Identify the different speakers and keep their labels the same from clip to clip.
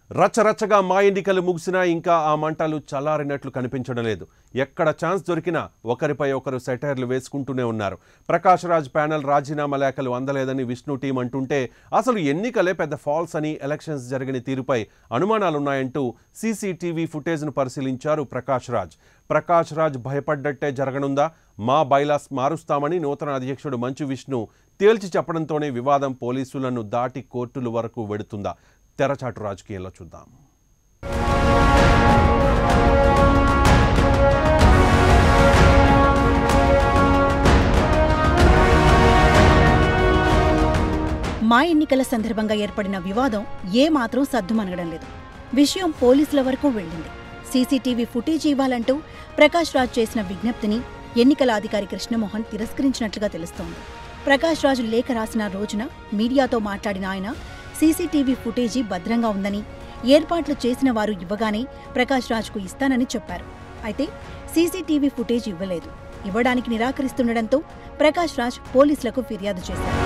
Speaker 1: రచ్చరచ్చగా మా ఎన్నికలు ముగిసినా ఇంకా ఆ మంటలు చల్లారినట్లు కనిపించడం లేదు ఎక్కడ ఛాన్స్ దొరికినా ఒకరిపై ఒకరు సెటైర్లు వేసుకుంటూనే ఉన్నారు ప్రకాష్ రాజ్ ప్యానెల్ రాజీనామా లేఖలు అందలేదని విష్ణు టీం అంటుంటే అసలు ఎన్నికలే పెద్ద ఫాల్స్ అని ఎలక్షన్స్ జరిగిన తీరుపై అనుమానాలున్నాయంటూ సీసీటీవీ ఫుటేజ్ను పరిశీలించారు ప్రకాష్ రాజ్ ప్రకాష్ రాజ్ భయపడ్డట్టే జరగనుందా మా బైలాస్ మారుస్తామని నూతన అధ్యక్షుడు మంచు విష్ణు తేల్చి చెప్పడంతోనే వివాదం పోలీసులను దాటి కోర్టుల వరకు వెడుతుందా తెరచాటు రాజకీయాల్లో చూద్దాం
Speaker 2: మా ఎన్నికల సందర్భంగా ఏర్పడిన వివాదం ఏ మాత్రం సద్దుమనగడం లేదు విషయం పోలీసుల వరకు వెళ్ళింది సీసీటీవీ ఫుటేజ్ ఇవ్వాలంటూ ప్రకాష్ రాజ్ చేసిన విజ్ఞప్తిని ఎన్నికల అధికారి కృష్ణమోహన్ తిరస్కరించినట్లుగా తెలుస్తోంది ప్రకాష్ రాజు లేఖ రాసిన రోజున మీడియాతో మాట్లాడిన ఆయన సీసీటీవీ ఫుటేజీ భద్రంగా ఉందని ఏర్పాట్లు చేసిన వారు ఇవ్వగానే ప్రకాష్ రాజ్కు ఇస్తానని చెప్పారు అయితే సీసీటీవీ ఫుటేజ్ ఇవ్వలేదు ఇవ్వడానికి నిరాకరిస్తుండటంతో ప్రకాష్ రాజ్ పోలీసులకు ఫిర్యాదు చేశారు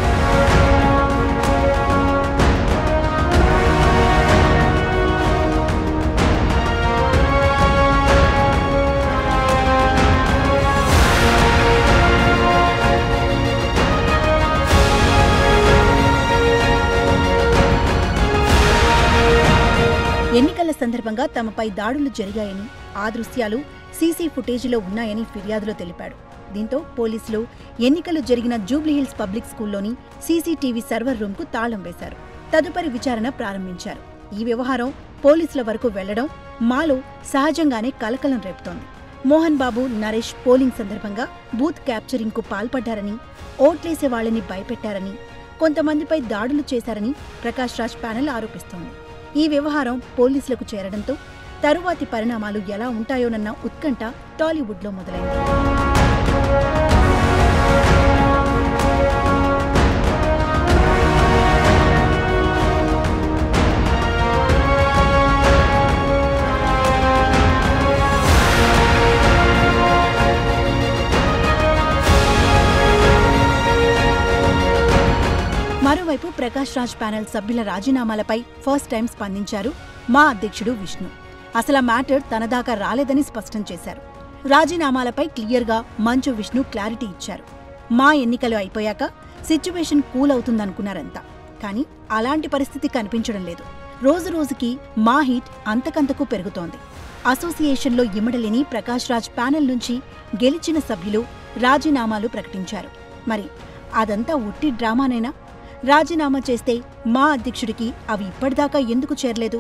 Speaker 2: ఎన్నికల సందర్భంగా తమపై దాడులు జరిగాయని ఆ దృశ్యాలు సీసీ ఫుటేజీలో ఉన్నాయని ఫిర్యాదులో తెలిపాడు దీంతో పోలీసులు ఎన్నికలు జరిగిన జూబ్లీహిల్స్ పబ్లిక్ స్కూల్లోని సీసీటీవీ సర్వర్ రూమ్కు తాళం వేశారు తదుపరి విచారణ ప్రారంభించారు ఈ వ్యవహారం పోలీసుల వరకు వెళ్లడం మాలో సహజంగానే కలకలం రేపుతోంది మోహన్ బాబు నరేష్ పోలింగ్ సందర్భంగా బూత్ క్యాప్చరింగ్కు పాల్పడ్డారని ఓట్లేసే వాళ్ళని భయపెట్టారని కొంతమందిపై దాడులు చేశారని ప్రకాష్ రాజ్ ప్యానెల్ ఆరోపిస్తోంది ఈ వ్యవహారం పోలీసులకు చేరడంతో తరువాతి పరిణామాలు ఎలా ఉంటాయోనన్న ఉత్కంఠ టాలీవుడ్లో మొదలైంది మరోవైపు ప్రకాష్ రాజ్ ప్యానెల్ సభ్యుల రాజీనామాలపై ఫస్ట్ టైం స్పందించారు మా అధ్యక్షుడు విష్ణు అసలు ఆ మ్యాటర్ తన దాకా రాలేదని స్పష్టం చేశారు రాజీనామాలపై క్లియర్గా మంచు విష్ణు క్లారిటీ ఇచ్చారు మా ఎన్నికలు అయిపోయాక సిచ్యువేషన్ కూల్ అవుతుందనుకున్నారంతా కానీ అలాంటి పరిస్థితి కనిపించడం లేదు రోజు రోజుకి మా హీట్ అంతకంతకు పెరుగుతోంది అసోసియేషన్లో ఇమ్మడలేని ప్రకాష్ రాజ్ ప్యానెల్ నుంచి గెలిచిన సభ్యులు రాజీనామాలు ప్రకటించారు మరి అదంతా ఉట్టి డ్రామానేనా రాజీనామా చేస్తే మా అధ్యక్షుడికి అవి ఇప్పటిదాకా ఎందుకు చేరలేదు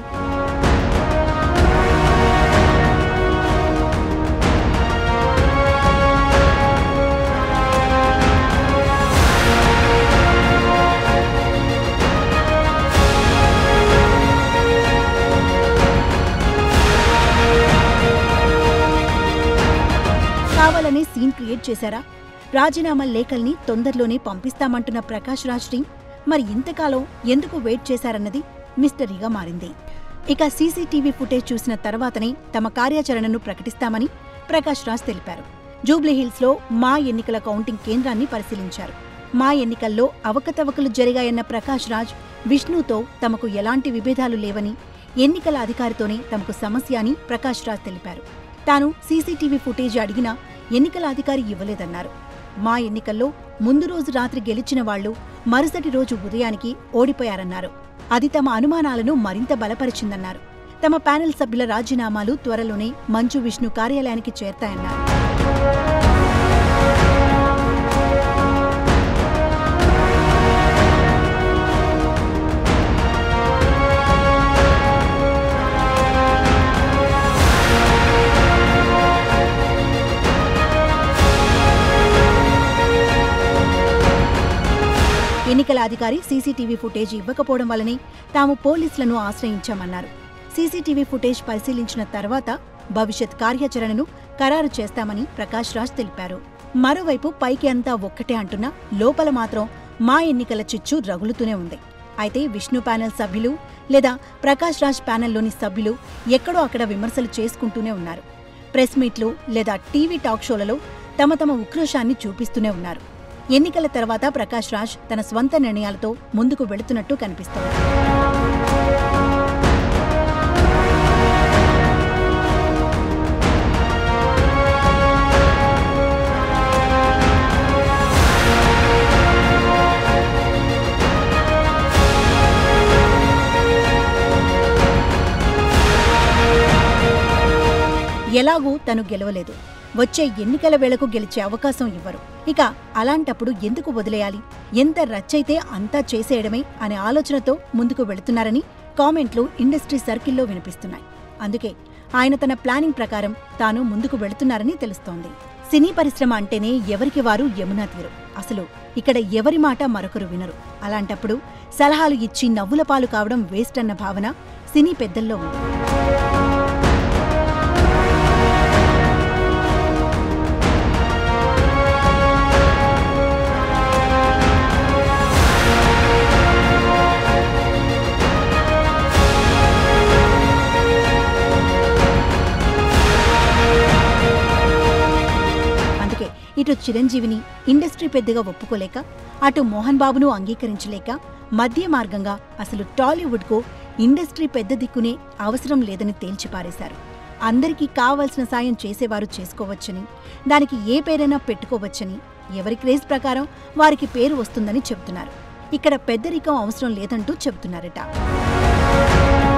Speaker 2: కావాలనే సీన్ క్రియేట్ చేశారా రాజీనామా లేఖల్ని తొందరలోనే పంపిస్తామంటున్న ప్రకాష్ రాజ్ టీం మరి ఇంతకాలం ఎందుకు వెయిట్ చేశారన్నది మిస్టరీగా మారింది ఇక సీసీటీవీ ఫుటేజ్ చూసిన తర్వాతనే తమ కార్యాచరణను ప్రకటిస్తామని ప్రకాష్ రాజ్ తెలిపారు జూబ్లీహిల్స్లో మా ఎన్నికల కౌంటింగ్ కేంద్రాన్ని పరిశీలించారు మా ఎన్నికల్లో అవకతవకలు జరిగాయన్న ప్రకాష్ రాజ్ విష్ణుతో తమకు ఎలాంటి విభేదాలు లేవని ఎన్నికల అధికారితోనే తమకు సమస్య అని ప్రకాష్ రాజ్ తెలిపారు తాను సీసీటీవీ ఫుటేజ్ అడిగినా ఎన్నికల అధికారి ఇవ్వలేదన్నారు మా ఎన్నికల్లో ముందు రోజు రాత్రి గెలిచిన వాళ్లు మరుసటి రోజు ఉదయానికి ఓడిపోయారన్నారు అది తమ అనుమానాలను మరింత బలపరిచిందన్నారు తమ ప్యానెల్ సభ్యుల రాజీనామాలు త్వరలోనే మంచు విష్ణు కార్యాలయానికి చేరతాయన్నారు ఎన్నికల అధికారి సీసీటీవీ ఫుటేజ్ ఇవ్వకపోవడం వల్లనే తాము పోలీసులను ఆశ్రయించామన్నారు సీసీటీవీ ఫుటేజ్ పరిశీలించిన తర్వాత భవిష్యత్ కార్యాచరణను ఖరారు చేస్తామని ప్రకాష్ రాజ్ తెలిపారు మరోవైపు పైకి అంతా ఒక్కటే అంటున్నా లోపల మాత్రం మా ఎన్నికల చిచ్చు రగులుతూనే ఉంది అయితే విష్ణు ప్యానెల్ సభ్యులు లేదా ప్రకాష్ రాజ్ ప్యానెల్లోని సభ్యులు ఎక్కడో అక్కడ విమర్శలు చేసుకుంటూనే ఉన్నారు ప్రెస్ మీట్లు లేదా టీవీ టాక్ షోలలో తమ తమ ఉక్రోషాన్ని చూపిస్తూనే ఉన్నారు ఎన్నికల తర్వాత ప్రకాష్ రాజ్ తన స్వంత నిర్ణయాలతో ముందుకు వెళుతున్నట్టు కనిపిస్తోంది ఎలాగూ తను గెలవలేదు వచ్చే ఎన్నికల వేళకు గెలిచే అవకాశం ఇవ్వరు ఇక అలాంటప్పుడు ఎందుకు వదిలేయాలి ఎంత రచ్చైతే అంతా చేసేయడమే అనే ఆలోచనతో ముందుకు వెళుతున్నారని కామెంట్లు ఇండస్ట్రీ సర్కిల్లో వినిపిస్తున్నాయి అందుకే ఆయన తన ప్లానింగ్ ప్రకారం తాను ముందుకు వెళుతున్నారని తెలుస్తోంది సినీ పరిశ్రమ అంటేనే ఎవరికి వారు యమునా తీరు అసలు ఇక్కడ ఎవరి మాట మరొకరు వినరు అలాంటప్పుడు సలహాలు ఇచ్చి నవ్వుల పాలు కావడం వేస్ట్ అన్న భావన సినీ పెద్దల్లో ఉంది అందుకే ఇటు చిరంజీవిని ఇండస్ట్రీ పెద్దగా ఒప్పుకోలేక అటు మోహన్ బాబును అంగీకరించలేక మధ్య మార్గంగా అసలు టాలీవుడ్కు ఇండస్ట్రీ పెద్ద దిక్కునే అవసరం లేదని తేల్చిపారేశారు అందరికీ కావాల్సిన సాయం చేసేవారు చేసుకోవచ్చని దానికి ఏ పేరైనా పెట్టుకోవచ్చని ఎవరి క్రేజ్ ప్రకారం వారికి పేరు వస్తుందని చెబుతున్నారు ఇక్కడ పెద్దరికం అవసరం లేదంటూ చెబుతున్నారట